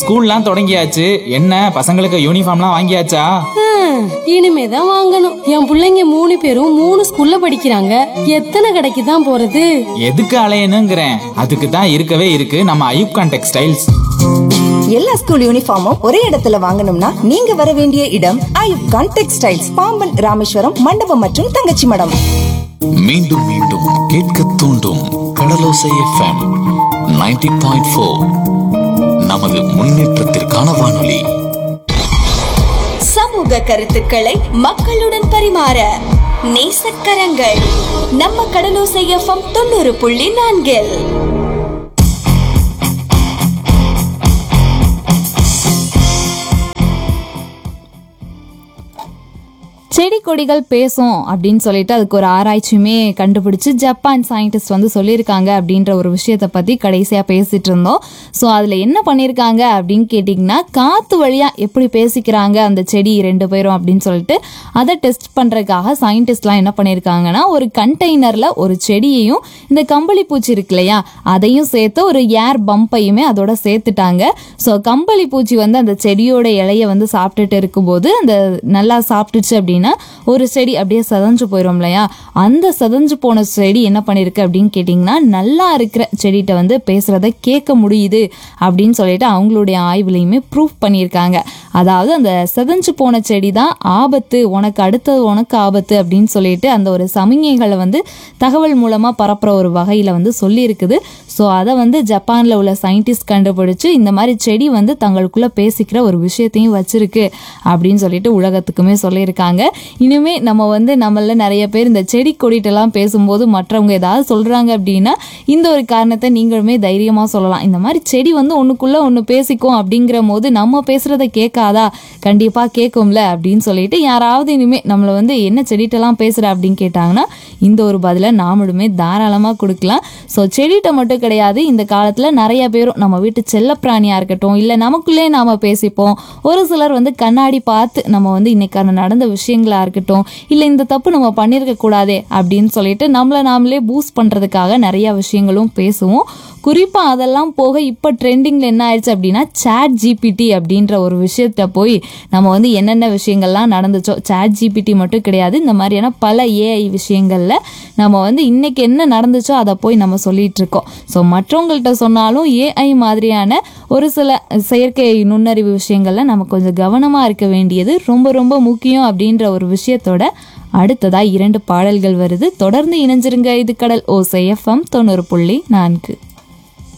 ஸ்கூல்லாம் தொடங்கியாச்சு என்ன பசங்களுக்கு யூனிஃபார்ம்லாம் வாங்கியாச்சா ஹம், இனிமேதான் வாங்கணும் என் புள்ளைங்க மூணு பேரும் மூணு ஸ்கூல்ல படிக்கிறாங்க எத்தனை கடைக்கு தான் போறது எதுக்கு அலையணுங்கிறேன் அதுக்கு தான் இருக்கவே இருக்கு நம்ம ஐயூப்கான் டெக்ஸ்டைல்ஸ் எல்லா ஸ்கூல் யூனிஃபார்மும் ஒரே இடத்துல வாங்கணும்னா நீங்க வர வேண்டிய இடம் ஐயூப் கான் டெக்ஸ்டைல்ஸ் பாம்பன் ராமேஸ்வரம் மண்டபம் மற்றும் தங்கச்சி மடம் மீண்டும் மீண்டும் கேட்க தூண்டும் கடலோசை எஃப்எம் 90.4 பாயிண்ட் ஃபோர் நமது முன்னேற்றத்திற்கான வானொலி சமூக கருத்துக்களை மக்களுடன் பரிமாற நேசக்கரங்கள் நம்ம கடலோசை எஃப்எம் தொண்ணூறு புள்ளி நான்கில் செடி கொடிகள் பேசும் அப்படின்னு சொல்லிட்டு அதுக்கு ஒரு ஆராய்ச்சியுமே கண்டுபிடிச்சு ஜப்பான் சயின்டிஸ்ட் வந்து சொல்லியிருக்காங்க அப்படின்ற ஒரு விஷயத்தை பற்றி கடைசியாக பேசிட்டு இருந்தோம் ஸோ அதில் என்ன பண்ணியிருக்காங்க அப்படின்னு கேட்டிங்கன்னா காற்று வழியாக எப்படி பேசிக்கிறாங்க அந்த செடி ரெண்டு பேரும் அப்படின்னு சொல்லிட்டு அதை டெஸ்ட் பண்ணுறதுக்காக சயின்டிஸ்ட்லாம் என்ன பண்ணியிருக்காங்கன்னா ஒரு கண்டெய்னரில் ஒரு செடியையும் இந்த கம்பளி பூச்சி இருக்கு இல்லையா அதையும் சேர்த்து ஒரு ஏர் பம்பையுமே அதோட சேர்த்துட்டாங்க ஸோ கம்பளி பூச்சி வந்து அந்த செடியோட இலைய வந்து சாப்பிட்டுட்டு இருக்கும்போது அந்த நல்லா சாப்பிட்டுச்சு அப்படின்னா ஒரு செடி அப்படியே சதஞ்சு போயிடும் இல்லையா அந்த சதஞ்சு போன செடி என்ன பண்ணியிருக்கு அப்படின்னு கேட்டிங்கன்னா நல்லா இருக்கிற செடிகிட்ட வந்து பேசுகிறத கேட்க முடியுது அப்படின்னு சொல்லிட்டு அவங்களுடைய ஆய்வுலையுமே ப்ரூஃப் பண்ணியிருக்காங்க அதாவது அந்த செதஞ்சு போன செடி தான் ஆபத்து உனக்கு அடுத்தது உனக்கு ஆபத்து அப்படின்னு சொல்லிட்டு அந்த ஒரு சமிகைகளை வந்து தகவல் மூலமாக பரப்புற ஒரு வகையில் வந்து சொல்லியிருக்குது ஸோ அதை வந்து ஜப்பானில் உள்ள சயின்டிஸ்ட் கண்டுபிடிச்சு இந்த மாதிரி செடி வந்து தங்களுக்குள்ளே பேசிக்கிற ஒரு விஷயத்தையும் வச்சிருக்கு அப்படின்னு சொல்லிட்டு உலகத்துக்குமே சொல்லியிருக்காங்க இனிமே நம்ம வந்து நம்மள நிறைய பேர் இந்த செடி கொடிட்டெல்லாம் பேசும்போது மற்றவங்க ஏதாவது சொல்கிறாங்க அப்படின்னா இந்த ஒரு காரணத்தை நீங்களுமே தைரியமாக சொல்லலாம் இந்த மாதிரி செடி வந்து ஒன்றுக்குள்ளே ஒன்று பேசிக்கும் அப்படிங்கிற போது நம்ம பேசுகிறத கேட்காதா கண்டிப்பாக கேட்கும்ல அப்படின்னு சொல்லிட்டு யாராவது இனிமேல் நம்மளை வந்து என்ன செடிட்டெல்லாம் பேசுகிற அப்படின்னு கேட்டாங்கன்னா இந்த ஒரு பதிலை நாமளுமே தாராளமாக கொடுக்கலாம் ஸோ செடிகிட்ட மட்டும் கிடையாது இந்த காலத்தில் நிறைய பேரும் நம்ம வீட்டு செல்லப்பிராணியாக இருக்கட்டும் இல்லை நமக்குள்ளே நாம் பேசிப்போம் ஒரு சிலர் வந்து கண்ணாடி பார்த்து நம்ம வந்து இன்னைக்கான நடந்த விஷயங்களா இருக்கட்டும் இல்லை இந்த தப்பு நம்ம பண்ணியிருக்க கூடாதே அப்படின்னு சொல்லிட்டு நம்மளை நாமளே பூஸ்ட் பண்ணுறதுக்காக நிறைய விஷயங்களும் பேசுவோம் குறிப்பாக அதெல்லாம் போக இப்போ ட்ரெண்டிங்கில் என்ன ஆயிடுச்சு அப்படின்னா சேட் ஜிபிடி அப்படின்ற ஒரு விஷயத்த போய் நம்ம வந்து என்னென்ன விஷயங்கள்லாம் நடந்துச்சோ சேட் ஜிபிடி மட்டும் கிடையாது இந்த மாதிரியான பல ஏஐ விஷயங்களில் நம்ம வந்து இன்னைக்கு என்ன நடந்துச்சோ அதை போய் நம்ம சொல்லிட்டு இருக்கோம் ஸோ மற்றவங்கள்ட்ட சொன்னாலும் ஏஐ மாதிரியான ஒரு சில செயற்கை நுண்ணறிவு விஷயங்கள்ல நம்ம கொஞ்சம் கவனமாக இருக்க வேண்டியது ரொம்ப ரொம்ப முக்கியம் அப்படின்ற ஒரு விஷயத்தோட அடுத்ததா இரண்டு பாடல்கள் வருது தொடர்ந்து இணைஞ்சிருங்க இது கடல் ஓசை எஃப்எம் தொண்ணூறு புள்ளி நான்கு